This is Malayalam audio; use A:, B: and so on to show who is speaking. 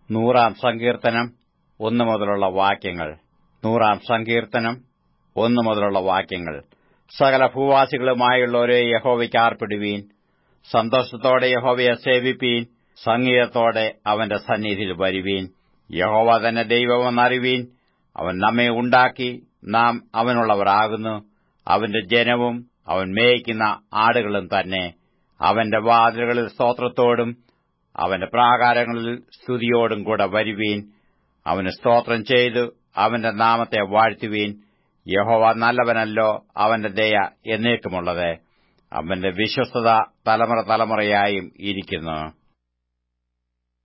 A: നൂറാം സങ്കീർത്തനം ഒന്നു മുതലുള്ള വാക്യങ്ങൾ നൂറാം സങ്കീർത്തനം ഒന്നു മുതലുള്ള വാക്യങ്ങൾ സകല ഭൂവാസികളുമായുള്ളവരെ യഹോവയ്ക്ക് ആർപ്പിടുവീൻ സന്തോഷത്തോടെ യഹോവയെ സേവിപ്പീൻ സംഗീതത്തോടെ അവന്റെ സന്നിധിയിൽ വരുവീൻ യഹോവ തന്നെ ദൈവമെന്നറിവീൻ അവൻ നമ്മെ ഉണ്ടാക്കി നാം അവനുള്ളവരാകുന്നു അവന്റെ ജനവും അവൻ മേയിക്കുന്ന ആടുകളും തന്നെ അവന്റെ വാതിലുകളിൽ സ്തോത്രത്തോടും അവന്റെ പ്രാകാരങ്ങളിൽ സ്തുതിയോടും കൂടെ വരുവീൻ അവന് സ്തോത്രം ചെയ്തു അവന്റെ നാമത്തെ വാഴ്ത്തുവീൻ യഹോവ നല്ലവനല്ലോ അവന്റെ ദയ എന്നേക്കുമുള്ളത് അവന്റെ വിശ്വസ്തത തലമുറ തലമുറയായും ഇരിക്കുന്നു